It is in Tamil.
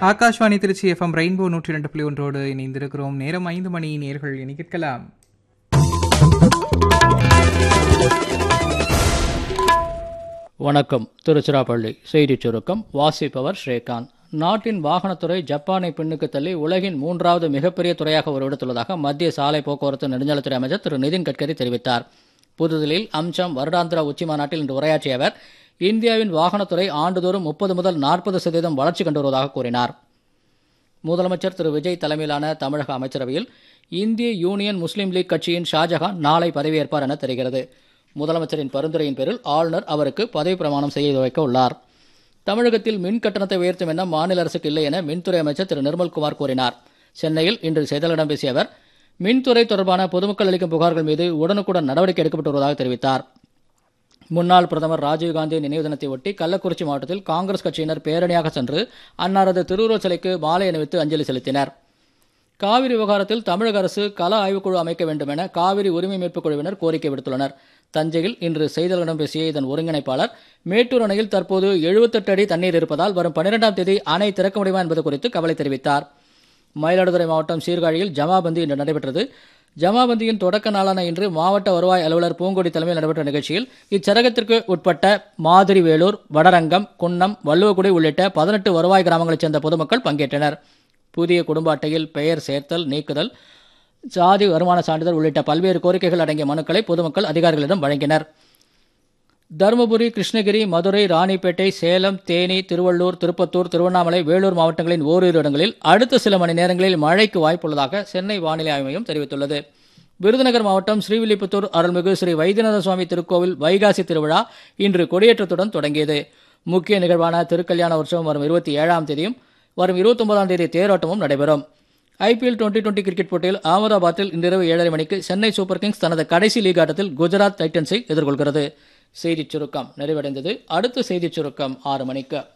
ஆகாஷ்வாணி திருச்சி எஃப்எம் ரெயின்போ நூற்றி ரெண்டு புள்ளி ஒன்றோடு இணைந்திருக்கிறோம் நேரம் ஐந்து மணி நேர்கள் இனி கேட்கலாம் வணக்கம் திருச்சிராப்பள்ளி செய்திச் சுருக்கம் வாசிப்பவர் ஸ்ரீகாந்த் நாட்டின் வாகனத்துறை ஜப்பானை பின்னுக்கு தள்ளி உலகின் மூன்றாவது மிகப்பெரிய துறையாக உருவெடுத்துள்ளதாக மத்திய சாலை போக்குவரத்து நெடுஞ்சாலைத்துறை அமைச்சர் திரு நிதின் கட்கரி தெரிவித்தார் புதுதில்லியில் அம்சம் வருடாந்திர உச்சி மாநாட்டில் இன்று உரையாற்றிய அவர் இந்தியாவின் வாகனத்துறை ஆண்டுதோறும் முப்பது முதல் நாற்பது சதவீதம் வளர்ச்சி கண்டு வருவதாக கூறினார் முதலமைச்சர் திரு விஜய் தலைமையிலான தமிழக அமைச்சரவையில் இந்திய யூனியன் முஸ்லீம் லீக் கட்சியின் ஷாஜஹான் நாளை பதவியேற்பார் என தெரிகிறது முதலமைச்சரின் பரிந்துரையின் பேரில் ஆளுநர் அவருக்கு பதவி பிரமாணம் செய்து வைக்க உள்ளார் தமிழகத்தில் மின் கட்டணத்தை உயர்த்தும் எண்ணம் மாநில அரசுக்கு இல்லை என மின்துறை அமைச்சர் திரு நிர்மல்குமார் கூறினார் சென்னையில் இன்று செய்தியாளர்களிடம் பேசிய அவர் மின்துறை தொடர்பான பொதுமக்கள் அளிக்கும் புகார்கள் மீது உடனுக்குடன் நடவடிக்கை எடுக்கப்பட்டு வருவதாக தெரிவித்தார் முன்னாள் பிரதமர் ராஜீவ்காந்தியின் நினைவு தினத்தை ஒட்டி கள்ளக்குறிச்சி மாவட்டத்தில் காங்கிரஸ் கட்சியினர் பேரணியாக சென்று அன்னாரது திருவுருவச் சிலைக்கு மாலை அணிவித்து அஞ்சலி செலுத்தினர் காவிரி விவகாரத்தில் தமிழக அரசு கள ஆய்வுக்குழு அமைக்க வேண்டும் என காவிரி உரிமை மீட்புக் குழுவினர் கோரிக்கை விடுத்துள்ளனர் தஞ்சையில் இன்று செய்தியாளர்களிடம் பேசிய இதன் ஒருங்கிணைப்பாளர் மேட்டூர் அணையில் தற்போது 78 அடி தண்ணீர் இருப்பதால் வரும் பன்னிரெண்டாம் தேதி அணை திறக்க முடியுமா என்பது குறித்து கவலை தெரிவித்தார் மயிலாடுதுறை மாவட்டம் சீர்காழியில் ஜமாபந்தி இன்று நடைபெற்றது ஜமாபந்தியின் தொடக்க நாளான இன்று மாவட்ட வருவாய் அலுவலர் பூங்கொடி தலைமையில் நடைபெற்ற நிகழ்ச்சியில் இச்சரகத்திற்கு உட்பட்ட மாதிரி வேலூர் வடரங்கம் குன்னம் வள்ளுவக்குடி உள்ளிட்ட பதினெட்டு வருவாய் கிராமங்களைச் சேர்ந்த பொதுமக்கள் பங்கேற்றனர் புதிய குடும்ப அட்டையில் பெயர் சேர்த்தல் நீக்குதல் சாதி வருமான சான்றிதழ் உள்ளிட்ட பல்வேறு கோரிக்கைகள் அடங்கிய மனுக்களை பொதுமக்கள் அதிகாரிகளிடம் வழங்கினர் தருமபுரி கிருஷ்ணகிரி மதுரை ராணிப்பேட்டை சேலம் தேனி திருவள்ளூர் திருப்பத்தூர் திருவண்ணாமலை வேலூர் மாவட்டங்களின் ஓரிரு இடங்களில் அடுத்த சில மணி நேரங்களில் மழைக்கு வாய்ப்புள்ளதாக சென்னை வானிலை ஆய்வு மையம் தெரிவித்துள்ளது விருதுநகர் மாவட்டம் ஸ்ரீவில்லிபுத்தூர் அருள்மிகு ஸ்ரீ வைத்தியநாத சுவாமி திருக்கோவில் வைகாசி திருவிழா இன்று கொடியேற்றத்துடன் தொடங்கியது முக்கிய நிகழ்வான திருக்கல்யாண உற்சவம் வரும் இருபத்தி ஏழாம் தேதியும் வரும் இருபத்தொன்பதாம் தேதி தேரோட்டமும் நடைபெறும் ஐபிஎல் டுவெண்டி டுவெண்டி கிரிக்கெட் போட்டியில் அகமதாபாத்தில் இன்றிரவு ஏழரை மணிக்கு சென்னை சூப்பர் கிங்ஸ் தனது கடைசி லீக் ஆட்டத்தில் குஜராத் டைட்டன்ஸை எதிர்கொள்கிறது செய்திச் சுருக்கம் நிறைவடைந்தது அடுத்த செய்திச் சுருக்கம் ஆறு மணிக்கு